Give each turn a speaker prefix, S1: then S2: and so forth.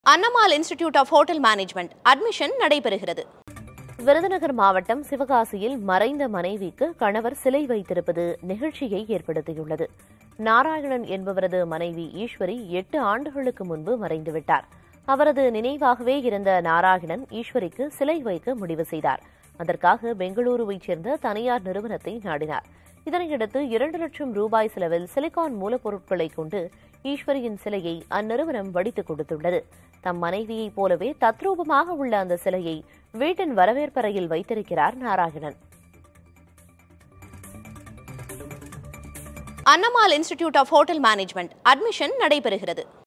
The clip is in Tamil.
S1: அன்னமால் institute of hotel management admission நடைபெறுகிறது
S2: விருதுநகர் மாவட்டம் சிவகாசியில் மறைந்த மனைவிக்கு கணவர் சிலை வைத்திருப்பது நெகிழ்ச்சியை ஏற்படுத்தியுள்ளது நாராயணன் என்பவரது மனைவி ஈஸ்வரி எட்டு ஆண்டுகளுக்கு முன்பு மறைந்துவிட்டார் அவரது நினைவாகவே இருந்த நாராயணன் ஈஸ்வரிக்கு சிலை வைக்க முடிவு செய்தார் அதற்காக பெங்களூருவைச் சேர்ந்த தனியார் நிறுவனத்தை நாடினார் இதனையடுத்து இரண்டு லட்சம் ரூபாய் செலவில் சிலிகான் மூலப்பொருட்களை கொண்டு ஈஸ்வரியின் சிலையை அந்நிறுவனம் வடித்துக் கொடுத்துள்ளது தம் மனைவியைப் போலவே தத்ரூபமாக உள்ள அந்த சிலையை வீட்டின் வரவேற்பறையில் வைத்திருக்கிறார் Narayanan
S1: Annamal institute of hotel management admission நடைபெறுகிறது